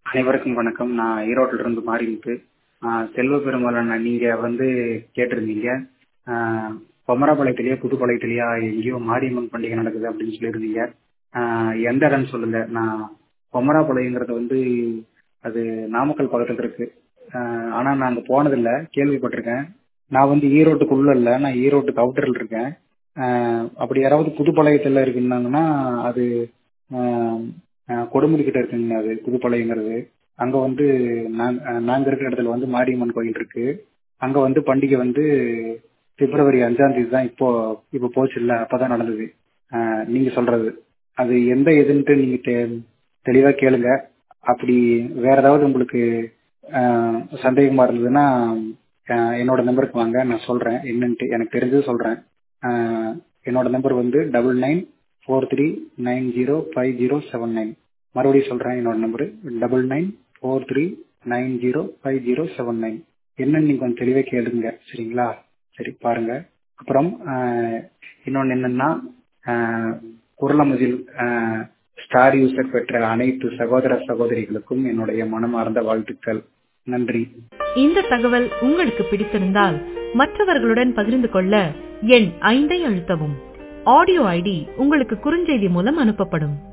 அனைவருக்கும் வணக்கம் நான் ஈரோட்டில் இருந்து மாறிமுத்து செல்வ பெருமாளன் நீங்க வந்து கேட்டிருந்தீங்க ஆஹ் பொமராபாளையத்திலேயே புதுப்பாளையத்திலேயா எங்கேயோ மாரியம்மன் பண்டிகை நடக்குது அப்படின்னு சொல்லியிருந்தீங்க ஆஹ் எந்த இடம்னு சொல்லுங்க நான் பொமராபாளையங்கிறது வந்து அது நாமக்கல் பக்கத்துல இருக்கு ஆஹ் ஆனா நான் அங்க போனதில்லை கேள்விப்பட்டிருக்கேன் நான் வந்து ஈரோட்டுக்குள்ள இல்லை நான் ஈரோட்டுக்கு அவுட்டர்ல இருக்கேன் ஆஹ் அப்படி யாராவது புதுப்பாளையத்துல இருக்குன்னாங்கன்னா அது ஆஹ் ஆஹ் கொடுமுடி கிட்ட இருக்குங்க அது புதுப்பாளையங்கிறது அங்க வந்து நாங்க நாங்க இருக்கிற இடத்துல வந்து மாரியம்மன் கோயில் இருக்கு அங்க வந்து பண்டிகை வந்து பிப்ரவரி அஞ்சாம் தேதி தான் இப்போ இப்போ போச்சு இல்ல அப்பதான் நடந்தது ஆஹ் நீங்க சொல்றது அது எந்த இதுன்ட்டு நீங்க தெ- தெளிவா கேளுங்க அப்படி வேற ஏதாவது உங்களுக்கு ஆஹ் சந்தேகமா இருந்ததுன்னா ஆஹ் என்னோட நம்பருக்கு வாங்க நான் சொல்றேன் என்னன்ட்டு எனக்கு தெரிஞ்சது சொல்றேன் ஆஹ் என்னோட நம்பர் வந்து double nine four three nine zero five zero seven nine மறுபடியும் சொல்றேன் என்னோட number double nine four three nine zero five zero seven nine என்னன்னு நீங்க கொஞ்சம் தெளிவா கேளுங்க சரிங்களா சரி பாருங்க அப்புறம் ஆஹ் இன்னொன்னு என்னன்னா ஆஹ் குரலமுதில் ஆஹ் ஸ்டார் யூசர் பெற்ற அனைத்து சகோதர சகோதரிகளுக்கும் என்னுடைய மனமார்ந்த வாழ்த்துக்கள் நன்றி இந்த தகவல் உங்களுக்கு பிடித்திருந்தால் மற்றவர்களுடன் பகிர்ந்து கொள்ள எண் ஐந்தை அழுத்தவும் ஆடியோ ஐடி உங்களுக்கு குறுஞ்செய்தி மூலம் அனுப்பப்படும்